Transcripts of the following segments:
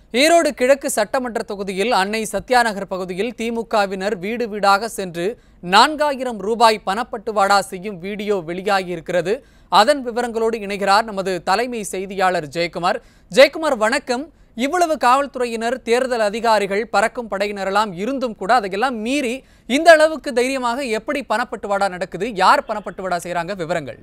ஈரோடு கிழக்கு சட்டமன்ற தொகுதியில் அன்னை சத்யாநகர் பகுதியில் திமுகவினர் வீடு வீடாக சென்று நான்காயிரம் ரூபாய் பணப்பட்டுவாடா செய்யும் வீடியோ வெளியாகியிருக்கிறது அதன் விவரங்களோடு இணைகிறார் நமது தலைமை செய்தியாளர் ஜெயக்குமார் ஜெயக்குமார் வணக்கம் இவ்வளவு காவல்துறையினர் தேர்தல் அதிகாரிகள் பறக்கும் படையினரெல்லாம் இருந்தும் கூட அதையெல்லாம் மீறி இந்த அளவுக்கு தைரியமாக எப்படி பணப்பட்டுவாடா நடக்குது யார் பணப்பட்டுவாடா செய்றாங்க விவரங்கள்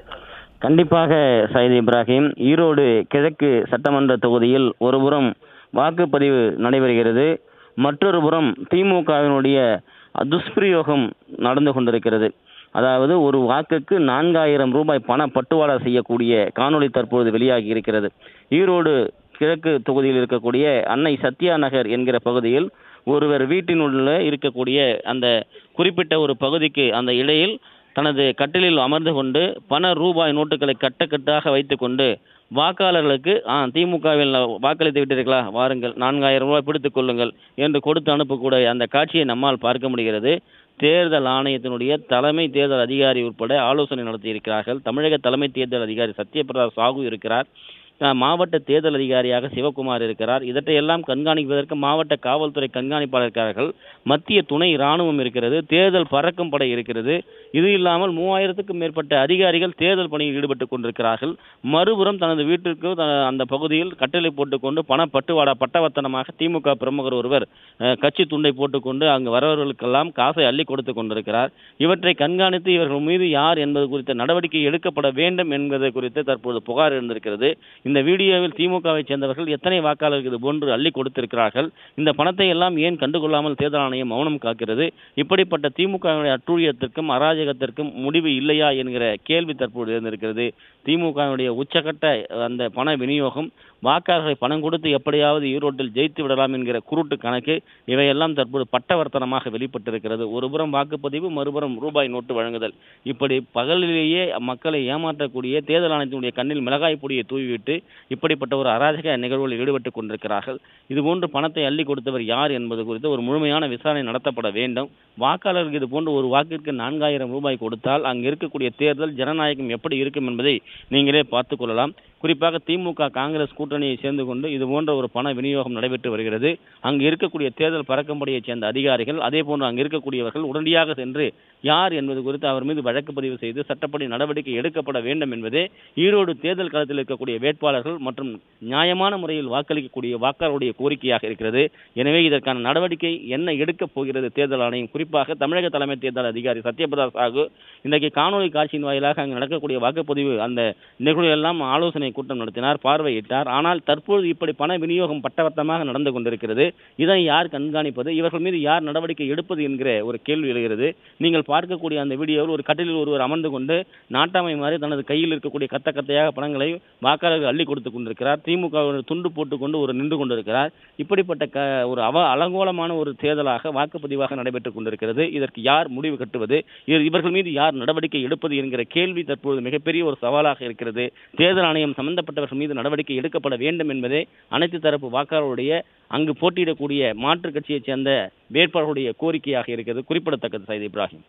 கண்டிப்பாக சையத் இப்ராஹிம் ஈரோடு கிழக்கு சட்டமன்ற தொகுதியில் ஒருபுறம் வாக்குப்பதிவு நடைபெறுகிறது மற்றொரு புறம் திமுகவினுடைய துஷ்பிரயோகம் நடந்து கொண்டிருக்கிறது அதாவது ஒரு வாக்குக்கு நான்காயிரம் ரூபாய் பண பட்டுவாடா செய்யக்கூடிய காணொளி தற்பொழுது வெளியாகி இருக்கிறது ஈரோடு கிழக்கு தொகுதியில் இருக்கக்கூடிய அன்னை சத்யா நகர் என்கிற பகுதியில் ஒருவர் வீட்டினுள்ள இருக்கக்கூடிய அந்த குறிப்பிட்ட ஒரு பகுதிக்கு அந்த இடையில் தனது கட்டிலில் அமர்ந்து கொண்டு பண ரூபாய் நோட்டுகளை கட்டக்கட்டாக வைத்துக்கொண்டு வாக்காளர்களுக்கு ஆ திமுகவில் வாக்களித்து விட்டீர்களா வாருங்கள் நான்காயிரம் ரூபாய் பிடித்துக் கொள்ளுங்கள் என்று கொடுத்து அனுப்பக்கூடிய அந்த காட்சியை நம்மால் பார்க்க முடிகிறது தேர்தல் ஆணையத்தினுடைய தலைமை தேர்தல் அதிகாரி உட்பட ஆலோசனை நடத்தியிருக்கிறார்கள் தமிழக தலைமை தேர்தல் அதிகாரி சத்யபிரதா சாகு இருக்கிறார் அஹ், மாவட்ட தேர்தல் அதிகாரியாக சிவகுமார் இருக்கிறார் இவற்றையெல்லாம் கண்காணிப்பதற்கு மாவட்ட காவல்துறை கண்காணிப்பாளர் இருக்கிறார்கள் மத்திய துணை இராணுவம் இருக்கிறது தேர்தல் பறக்கும் படை இருக்கிறது இது இல்லாமல் மூவாயிரத்துக்கும் மேற்பட்ட அதிகாரிகள் தேர்தல் பணியில் ஈடுபட்டு கொண்டிருக்கிறார்கள் மறுபுறம் தனது வீட்டிற்கு த- அந்த பகுதியில் கட்டளை போட்டுக்கொண்டு பண பட்டுவாடா பட்டவர்த்தனமாக திமுக பிரமுகர் ஒருவர் அஹ், கட்சி துண்டை போட்டுக்கொண்டு அங்கு வரவர்களுக்கெல்லாம் காசை அள்ளி கொடுத்து கொண்டிருக்கிறார் இவற்றை கண்காணித்து இவர்கள் மீது யார் என்பது குறித்த நடவடிக்கை எடுக்கப்பட வேண்டும் என்பது குறித்து தற்போது புகார் இருந்திருக்கிறது இந்த வீடியோவில் திமுகவை சேர்ந்தவர்கள் எத்தனை வாக்காளருக்கு இது போன்று அள்ளி கொடுத்திருக்கிறார்கள் இந்த பணத்தை எல்லாம் ஏன் கண்டுகொள்ளாமல் தேர்தல் ஆணையம் மௌனம் காக்கிறது இப்படிப்பட்ட திமுகவினுடைய அட்டூழியத்திற்கும் அராஜகத்திற்கும் முடிவு இல்லையா என்கிற கேள்வி தற்போது இருந்திருக்கிறது திமுகவினுடைய உச்சகட்ட அந்த பண விநியோகம் வாக்காளர்களை பணம் கொடுத்து எப்படியாவது ஈரோட்டில் ஜெயித்து விடலாம் என்கிற குருட்டு கணக்கு இவையெல்லாம் தற்போது பட்டவர்த்தனமாக வெளிப்பட்டிருக்கிறது ஒருபுறம் வாக்குப்பதிவு மறுபுறம் ரூபாய் நோட்டு வழங்குதல் இப்படி பகலிலேயே மக்களை ஏமாற்றக்கூடிய தேர்தல் ஆணையத்தினுடைய கண்ணில் மிளகாய் பொடியை தூவிவிட்டு இப்படிப்பட்ட ஒரு அராஜக நிகழ்வுகளில் ஈடுபட்டுக் கொண்டிருக்கிறார்கள் இதுபோன்று பணத்தை அள்ளி கொடுத்தவர் யார் என்பது குறித்து ஒரு முழுமையான விசாரணை நடத்தப்பட வேண்டும் வாக்காளருக்கு இது போன்று ஒரு வாக்கிற்கு நான்காயிரம் ரூபாய் கொடுத்தால் அங்கு இருக்கக்கூடிய தேர்தல் ஜனநாயகம் எப்படி இருக்கும் என்பதை நீங்களே பார்த்துக் கொள்ளலாம் குறிப்பாக திமுக காங்கிரஸ் கூட்டணியை சேர்ந்து கொண்டு இது போன்ற ஒரு பண விநியோகம் நடைபெற்று வருகிறது அங்கு இருக்கக்கூடிய தேர்தல் பறக்கும்படியைச் சேர்ந்த அதிகாரிகள் அதே போன்று அங்கு இருக்கக்கூடியவர்கள் உடனடியாக சென்று யார் என்பது குறித்து அவர் மீது வழக்கு பதிவு செய்து சட்டப்படி நடவடிக்கை எடுக்கப்பட வேண்டும் என்பதே ஈரோடு தேர்தல் களத்தில் இருக்கக்கூடிய வேட்பாளர்கள் மற்றும் நியாயமான முறையில் வாக்களிக்கக்கூடிய வாக்காளருடைய கோரிக்கையாக இருக்கிறது எனவே இதற்கான நடவடிக்கை என்ன எடுக்கப் போகிறது தேர்தல் ஆணையம் குறிப்பாக தமிழக தலைமை தேர்தல் அதிகாரி சத்யபிரதா சாகு இன்றைக்கு காணொலி காட்சியின் வாயிலாக அங்கு நடக்கக்கூடிய வாக்குப்பதிவு அந்த நிகழ்வுகளெல்லாம் ஆலோசனை கூட்டம் நடத்தினார் பார்வையிட்டார் ஆனால் தற்போது இப்படி பண விநியோகம் பட்டவர்த்தமாக நடந்து கொண்டிருக்கிறது இதனை யார் கண்காணிப்பது இவர்கள் மீது யார் நடவடிக்கை எடுப்பது என்கிற ஒரு கேள்வி எழுகிறது நீங்கள் பார்க்கக்கூடிய அந்த வீடியோவில் ஒரு கட்டிலில் ஒருவர் அமர்ந்து கொண்டு நாட்டாமை மாதிரி தனது கையில் இருக்கக்கூடிய கத்த கத்தையாக பணங்களை வாக்காளர்கள் அள்ளி கொடுத்து கொண்டிருக்கிறார் திமுக ஒரு துண்டு போட்டுக்கொண்டு ஒரு நின்று கொண்டிருக்கிறார் இப்படிப்பட்ட க ஒரு அவ அலங்கோலமான ஒரு தேர்தலாக வாக்குப்பதிவாக நடைபெற்றுக் கொண்டிருக்கிறது இதற்கு யார் முடிவு கட்டுவது இவர்- இவர்கள் மீது யார் நடவடிக்கை எடுப்பது என்கிற கேள்வி தற்போது மிகப்பெரிய ஒரு சவாலாக இருக்கிறது தேர்தல் ஆணையம் சம்பந்தப்பட்டவர்கள் மீது நடவடிக்கை எடுக்கப்பட வேண்டும் என்பதே அனைத்து தரப்பு வாக்காளருடைய அங்கு போட்டியிடக்கூடிய மாற்றுக் கட்சியைச் சேர்ந்த வேட்பாளர்களுடைய கோரிக்கையாக இருக்கிறது குறிப்பிடத்தக்கது சைது இப்ராஹிம்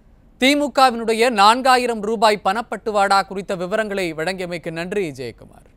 திமுகவினுடைய நான்காயிரம் ரூபாய் பணப்பட்டுவாடா குறித்த விவரங்களை வழங்கியமைக்கு நன்றி ஜெயக்குமார்